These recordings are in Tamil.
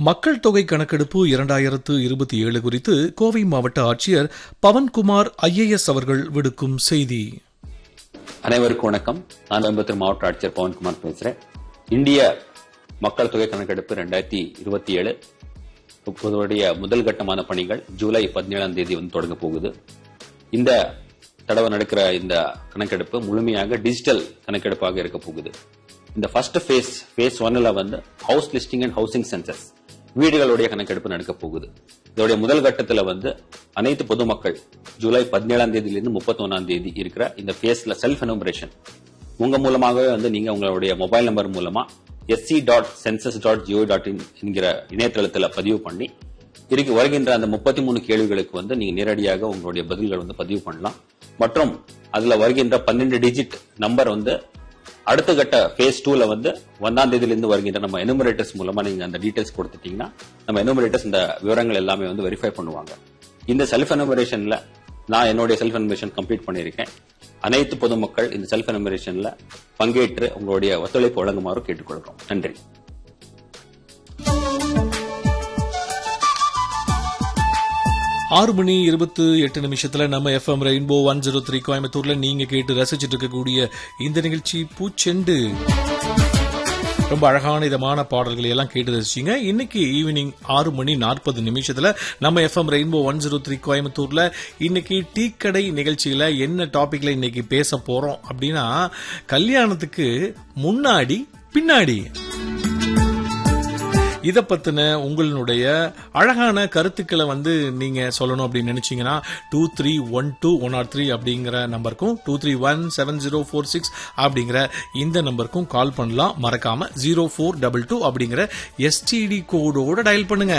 மக்கள் தொகை கணக்கெடுப்பு இரண்டாயிரத்து இருபத்தி ஏழு குறித்து கோவை மாவட்ட ஆட்சியர் பவன்குமார் ஐஏஎஸ் அவர்கள் விடுக்கும் செய்தி அனைவருக்கும் வணக்கம் நான் கோயம்புத்தூர் மாவட்ட ஆட்சியர் பவன்குமார் பேசுறேன் இந்திய மக்கள் தொகை கணக்கெடுப்பு ரெண்டாயிரத்தி இருபத்தி ஏழு இப்போதைய முதல் கட்டமான பணிகள் ஜூலை பதினேழாம் தேதி வந்து தொடங்க போகுது இந்த தடவை நடக்கிற இந்த கணக்கெடுப்பு முழுமையாக டிஜிட்டல் கணக்கெடுப்பாக இருக்க போகுது இந்த ஃபர்ஸ்ட் ஃபேஸ் ஃபேஸ் ஒன்ல வந்து house listing and housing census வீடுகளுடைய கணக்கெடுப்பு நடக்க போகுது இதோடைய முதல் கட்டத்துல வந்து அனைத்து பொதுமக்கள் ஜூலை பதினேழாம் தேதியிலிருந்து முப்பத்தி தேதி இருக்கிற இந்த ஃபேஸ்ல செல்ஃப் எனுமரேஷன் உங்க மூலமாகவே வந்து நீங்க உங்களுடைய மொபைல் நம்பர் மூலமா SC dot census dot GO dot in என்கிற இணையதளத்துல பதிவு பண்ணி இருக்கு வருகின்ற அந்த முப்பத்தி மூணு கேள்விகளுக்கு வந்து நீங்க நேரடியாக உங்களுடைய பதில்கள் வந்து பதிவு பண்ணலாம் மற்றும் அதுல வருகின்ற பன்னெண்டு டிஜிட் நம்பர் வந்து அடுத்த கட்ட ஃபேஸ் டூல வந்து ஒன்னாம் தேதியிலிருந்து வருகின்ற நம்ம எனுமரேட்டர்ஸ் மூலமா நீங்க அந்த டீடைல்ஸ் கொடுத்துட்டீங்கன்னா நம்ம எனுமரேட்டர்ஸ் இந்த விவரங்கள் எல்லாமே வந்து வெரிஃபை பண்ணுவாங்க இந்த செல்ஃப் எனுமரேஷன்ல நான் என்னுடைய செல்ஃப் எனுமரேஷன் கம்ப்ளீட் பண்ணியிருக்கேன் அனைத்து பொதுமக்கள் இந்த செல்ஃப் எனுமரேஷன்ல பங்கேற்று உங்களுடைய ஒத்துழைப்பு வழங்குமாறு கேட்டுக்கொள்கிறோம் நன்றி ஆறு மணி இருபத்து எட்டு நிமிஷத்துல நம்ம FM rainbow one zero three கோயம்புத்தூர்ல நீங்க கேட்டு ரசிச்சிட்டு இருக்கக்கூடிய இந்த நிகழ்ச்சி பூச்செண்டு ரொம்ப அழகான இதமான பாடல்களை எல்லாம் கேட்டு ரசிச்சிங்க இன்னைக்கு ஈவினிங் ஆறு மணி நாற்பது நிமிஷத்துல நம்ம FM rainbow one zero three கோயம்புத்தூர்ல இன்னைக்கு டீ கடை நிகழ்ச்சியில என்ன டாபிக்ல இன்னைக்கு பேச போறோம் அப்படின்னா கல்யாணத்துக்கு முன்னாடி பின்னாடி இதை பத்தின உங்களுடைய அழகான கருத்துக்களை வந்து நீங்க சொல்லணும் அப்படின்னு நினைச்சீங்கன்னா two three one two one or three அப்படிங்கிற நம்பருக்கும் two three one seven zero four six அப்படிங்கிற இந்த நம்பருக்கும் கால் பண்ணலாம் மறக்காம ஜீரோ ஃபோர் டபுள் டூ அப்படிங்கிற எஸ்டிடி கோடோட டயல் பண்ணுங்க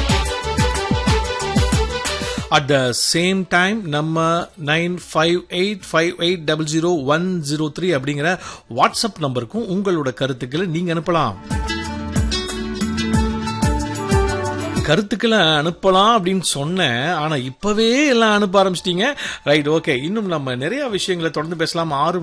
அட் த சேம் டைம் நம்ம nine five eight five eight double zero one zero three அப்படிங்கிற வாட்ஸ்அப் நம்பருக்கும் உங்களோட கருத்துக்களை நீங்க அனுப்பலாம் கருத்துக்களை அனுப்பலாம் அப்படின்னு சொன்னேன் ஆனா இப்பவே எல்லாம் அனுப்ப ஆரம்பிச்சிட்டீங்க ரைட் ஓகே இன்னும் நம்ம நிறைய விஷயங்களை தொடர்ந்து பேசலாம் ஆறு